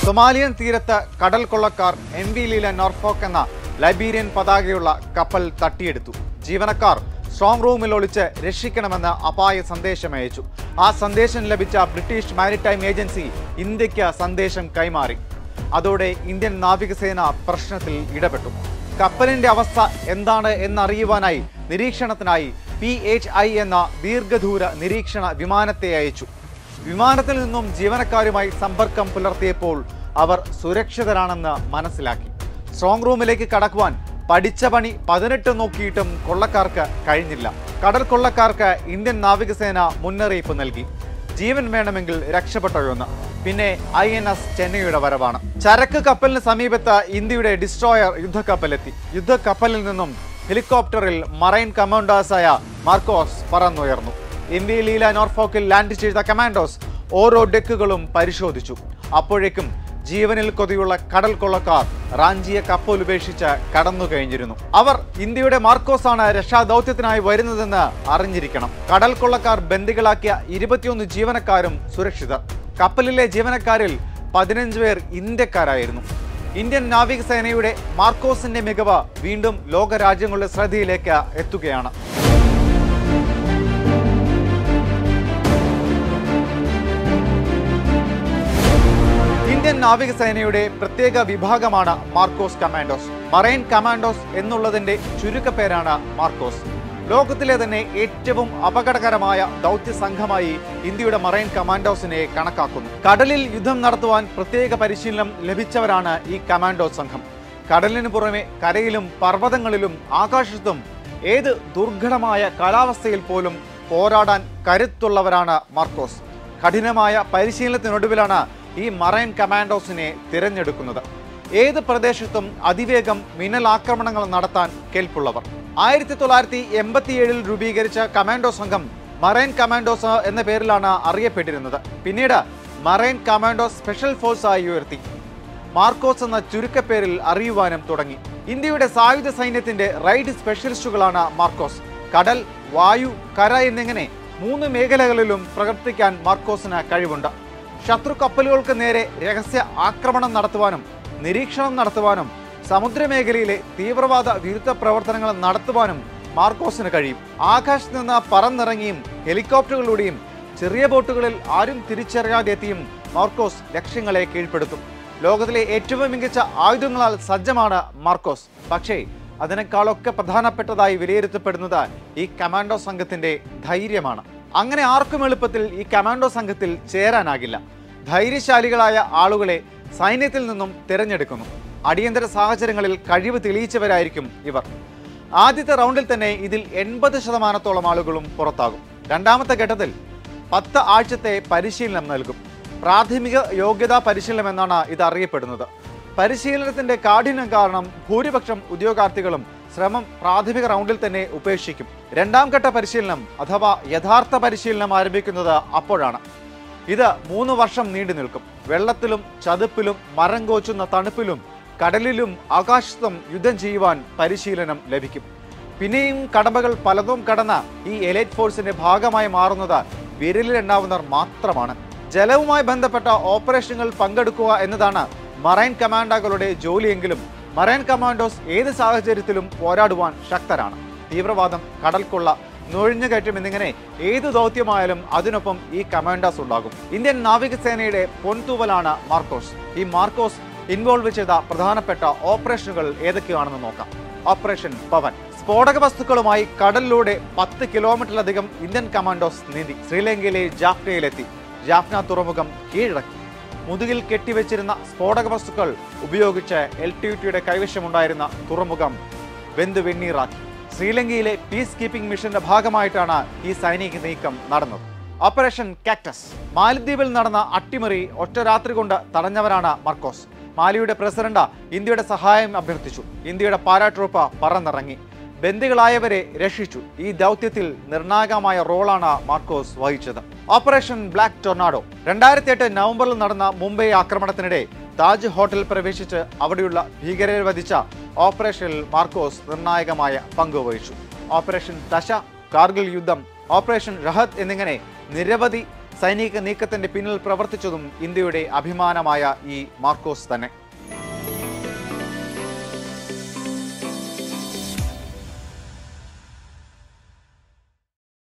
Somalian തീരത്ത് കടൽ കൊള്ളക്കാർ എം വി ലീല നോർഫോക്ക് എന്ന ലൈബീരിയൻ പതാകയുള്ള കപ്പൽ തട്ടിയെടുത്തു ജീവനക്കാർ സ്ട്രോങ് റൂമിൽ ഒളിച്ച് രക്ഷിക്കണമെന്ന് അപായ സന്ദേശം അയച്ചു ആ സന്ദേശം ലഭിച്ച ബ്രിട്ടീഷ് മാരിടൈം ഏജൻസി ഇന്ത്യക്ക് സന്ദേശം കൈമാറി അതോടെ ഇന്ത്യൻ നാവികസേന പ്രശ്നത്തിൽ ഇടപെട്ടു കപ്പലിന്റെ അവസ്ഥ എന്താണ് എന്നറിയുവാനായി നിരീക്ഷണത്തിനായി പി എച്ച് ഐ എന്ന ദീർഘദൂര നിരീക്ഷണ വിമാനത്തെ അയച്ചു വിമാനത്തിൽ നിന്നും ജീവനക്കാരുമായി സമ്പർക്കം പുലർത്തിയപ്പോൾ അവർ സുരക്ഷിതരാണെന്ന് മനസ്സിലാക്കി സ്ട്രോങ് റൂമിലേക്ക് കടക്കുവാൻ പഠിച്ച പണി പതിനെട്ട് നോക്കിയിട്ടും കൊള്ളക്കാർക്ക് കഴിഞ്ഞില്ല കടൽ കൊള്ളക്കാർക്ക് ഇന്ത്യൻ നാവികസേന മുന്നറിയിപ്പ് നൽകി ജീവൻ വേണമെങ്കിൽ രക്ഷപ്പെട്ടോയെന്ന് പിന്നെ ഐ എൻ എസ് ചെന്നൈയുടെ വരവാണ് ചരക്ക് കപ്പലിന് സമീപത്ത് ഇന്ത്യയുടെ ഡിസ്ട്രോയർ യുദ്ധക്കപ്പലെത്തി യുദ്ധക്കപ്പലിൽ നിന്നും ഹെലികോപ്റ്ററിൽ മറൈൻ കമാൻഡേഴ്സായ മാർക്കോസ് പറന്നുയർന്നു എം വി ലീല നോർഫോക്കിൽ ലാൻഡ് ചെയ്ത കമാൻഡോസ് ഓരോ ഡെക്കുകളും പരിശോധിച്ചു അപ്പോഴേക്കും ജീവനിൽ കൊതിയുള്ള കടൽ കൊള്ളക്കാർ റാഞ്ചിയ കപ്പൽ ഉപേക്ഷിച്ച് കടന്നു കഴിഞ്ഞിരുന്നു അവർ ഇന്ത്യയുടെ മാർക്കോസ് ആണ് രക്ഷാദൗത്യത്തിനായി വരുന്നതെന്ന് അറിഞ്ഞിരിക്കണം കടൽ കൊള്ളക്കാർ ബന്ദികളാക്കിയ ഇരുപത്തിയൊന്ന് ജീവനക്കാരും സുരക്ഷിതർ കപ്പലിലെ ജീവനക്കാരിൽ പതിനഞ്ച് പേർ ഇന്ത്യക്കാരായിരുന്നു ഇന്ത്യൻ നാവികസേനയുടെ മാർക്കോസിന്റെ മികവ് വീണ്ടും ലോകരാജ്യങ്ങളുടെ ശ്രദ്ധയിലേക്ക് എത്തുകയാണ് ഇന്ത്യൻ നാവികസേനയുടെ പ്രത്യേക വിഭാഗമാണ് മാർക്കോസ് കമാൻഡോസ് മറൈൻ കമാൻഡോസ് എന്നുള്ളതിന്റെ ചുരുക്കപ്പേരാണ് മാർക്കോസ് ലോകത്തിലെ തന്നെ ഏറ്റവും അപകടകരമായ ദൗത്യ സംഘമായി ഇന്ത്യയുടെ മറൈൻ കമാൻഡോസിനെ കണക്കാക്കുന്നു കടലിൽ യുദ്ധം നടത്തുവാൻ പ്രത്യേക പരിശീലനം ലഭിച്ചവരാണ് ഈ കമാൻഡോ സംഘം കടലിന് പുറമെ കരയിലും പർവ്വതങ്ങളിലും ആകാശത്തും ഏത് ദുർഘടമായ കാലാവസ്ഥയിൽ പോലും പോരാടാൻ കരുത്തുള്ളവരാണ് മാർക്കോസ് കഠിനമായ പരിശീലനത്തിനൊടുവിലാണ് ഈ മറൈൻ കമാൻഡോസിനെ തിരഞ്ഞെടുക്കുന്നത് ഏത് പ്രദേശത്തും അതിവേഗം മിന്നൽ ആക്രമണങ്ങൾ നടത്താൻ കേൾപ്പുള്ളവർ ആയിരത്തി തൊള്ളായിരത്തി എൺപത്തിയേഴിൽ രൂപീകരിച്ച കമാൻഡോ സംഘം മറൈൻ കമാൻഡോസ് എന്ന പേരിലാണ് അറിയപ്പെട്ടിരുന്നത് പിന്നീട് മറൈൻ കമാൻഡോ സ്പെഷ്യൽ ഫോഴ്സ് ആയി ഉയർത്തി മാർക്കോസ് എന്ന ചുരുക്കപ്പേരിൽ അറിയുവാനും തുടങ്ങി ഇന്ത്യയുടെ സായുധ സൈന്യത്തിന്റെ റൈഡ് സ്പെഷ്യലിസ്റ്റുകളാണ് മാർക്കോസ് കടൽ വായു കര എന്നിങ്ങനെ മൂന്ന് മേഖലകളിലും പ്രവർത്തിക്കാൻ മാർക്കോസിന് കഴിവുണ്ട് ശത്രു കപ്പലുകൾക്ക് നേരെ രഹസ്യ ആക്രമണം നടത്തുവാനും നിരീക്ഷണം നടത്തുവാനും സമുദ്രമേഖലയിലെ തീവ്രവാദ വിരുദ്ധ പ്രവർത്തനങ്ങൾ നടത്തുവാനും മാർക്കോസിന് കഴിയും ആകാശത്ത് നിന്ന് പറന്നിറങ്ങിയും ഹെലികോപ്റ്ററുകളിലൂടെയും ചെറിയ ബോട്ടുകളിൽ ആരും തിരിച്ചറിയാതെ എത്തിയും മാർക്കോസ് ലക്ഷ്യങ്ങളെ കീഴ്പ്പെടുത്തും ലോകത്തിലെ ഏറ്റവും മികച്ച ആയുധങ്ങളാൽ സജ്ജമാണ് മാർക്കോസ് പക്ഷേ അതിനേക്കാളൊക്കെ പ്രധാനപ്പെട്ടതായി വിലയിരുത്തപ്പെടുന്നത് ഈ കമാൻഡോ സംഘത്തിന്റെ ധൈര്യമാണ് അങ്ങനെ ആർക്കും എളുപ്പത്തിൽ ഈ കമാൻഡോ സംഘത്തിൽ ചേരാനാകില്ല ധൈര്യശാലികളായ ആളുകളെ സൈന്യത്തിൽ നിന്നും തിരഞ്ഞെടുക്കുന്നു അടിയന്തര സാഹചര്യങ്ങളിൽ കഴിവ് തെളിയിച്ചവരായിരിക്കും ഇവർ ആദ്യത്തെ റൗണ്ടിൽ തന്നെ ഇതിൽ എൺപത് ശതമാനത്തോളം ആളുകളും പുറത്താകും രണ്ടാമത്തെ ഘട്ടത്തിൽ പത്ത് ആഴ്ചത്തെ പരിശീലനം നൽകും പ്രാഥമിക യോഗ്യതാ പരിശീലനം എന്നാണ് ഇത് അറിയപ്പെടുന്നത് പരിശീലനത്തിന്റെ കാഠിന്യം കാരണം ഭൂരിപക്ഷം ഉദ്യോഗാർത്ഥികളും ശ്രമം പ്രാഥമിക റൗണ്ടിൽ തന്നെ ഉപേക്ഷിക്കും രണ്ടാം ഘട്ട പരിശീലനം അഥവാ യഥാർത്ഥ പരിശീലനം ആരംഭിക്കുന്നത് അപ്പോഴാണ് ഇത് മൂന്ന് വർഷം നീണ്ടു നിൽക്കും വെള്ളത്തിലും ചതുപ്പിലും മരം കോച്ചുന്ന തണുപ്പിലും കടലിലും ആകാശത്തും യുദ്ധം ചെയ്യുവാൻ പരിശീലനം ലഭിക്കും പിന്നെയും കടമ്പകൾ പലതും കടന്ന ഈ എലൈറ്റ് ഫോഴ്സിന്റെ ഭാഗമായി മാറുന്നത് വിരലിലെണ്ണാവുന്നവർ മാത്രമാണ് ജലവുമായി ബന്ധപ്പെട്ട ഓപ്പറേഷനുകൾ പങ്കെടുക്കുക എന്നതാണ് മറൈൻ കമാൻഡോകളുടെ ജോലിയെങ്കിലും മറൈൻ കമാൻഡോസ് ഏത് സാഹചര്യത്തിലും പോരാടുവാൻ ശക്തരാണ് തീവ്രവാദം കടൽക്കൊള്ള നുഴഞ്ഞുകയറ്റം എന്നിങ്ങനെ ഏത് ദൗത്യമായാലും അതിനൊപ്പം ഈ കമാൻഡോസ് ഉണ്ടാകും ഇന്ത്യൻ നാവികസേനയുടെ പൊൻതൂവലാണ് മാർക്കോസ് ഈ മാർക്കോസ് ഇൻവോൾവ് ചെയ്ത പ്രധാനപ്പെട്ട ഓപ്പറേഷനുകൾ ഏതൊക്കെയാണെന്ന് നോക്കാം ഓപ്പറേഷൻ പവൻ സ്ഫോടക വസ്തുക്കളുമായി കടലിലൂടെ പത്ത് കിലോമീറ്ററിലധികം ഇന്ത്യൻ കമാൻഡോസ് നീന്തി ശ്രീലങ്കയിലെ ജാഫ്നയിലെത്തി ജാഫ്ന തുറമുഖം കീഴടക്കി മുതുകിൽ കെട്ടിവെച്ചിരുന്ന സ്ഫോടക വസ്തുക്കൾ ഉപയോഗിച്ച് എൽ ടി ടിയുടെ കൈവശമുണ്ടായിരുന്ന തുറമുഖം വെന്തു വെണ്ണീറാക്കി ശ്രീലങ്കയിലെ പീസ് കീപ്പിംഗ് മിഷന്റെ ഭാഗമായിട്ടാണ് ഈ സൈനിക നീക്കം നടന്നത് ഓപ്പറേഷൻ കാക്ടസ് മാലദ്വീപിൽ നടന്ന അട്ടിമറി ഒറ്റ രാത്രി കൊണ്ട് തടഞ്ഞവരാണ് മർക്കോസ് മാലിയുടെ പ്രസിഡന്റ് ഇന്ത്യയുടെ സഹായം അഭ്യർത്ഥിച്ചു ഇന്ത്യയുടെ പാരാട്രൂപ്പ് പറന്നിറങ്ങി ബന്ദികളായവരെ രക്ഷിച്ചു ഈ ദൗത്യത്തിൽ നിർണായകമായ റോളാണ് മാർക്കോസ് വഹിച്ചത് ഓപ്പറേഷൻ ബ്ലാക്ക് ടൊർണാഡോ രണ്ടായിരത്തി എട്ട് നവംബറിൽ നടന്ന മുംബൈ ആക്രമണത്തിനിടെ താജ് ഹോട്ടൽ പ്രവേശിച്ച് അവിടെയുള്ള ഭീകരരെ വധിച്ച ഓപ്പറേഷനിൽ മാർക്കോസ് നിർണായകമായ പങ്ക് വഹിച്ചു ഓപ്പറേഷൻ ദശ കാർഗിൽ യുദ്ധം ഓപ്പറേഷൻ റഹത്ത് എന്നിങ്ങനെ നിരവധി സൈനിക നീക്കത്തിന്റെ പിന്നിൽ പ്രവർത്തിച്ചതും ഇന്ത്യയുടെ അഭിമാനമായ ഈ മാർക്കോസ് തന്നെ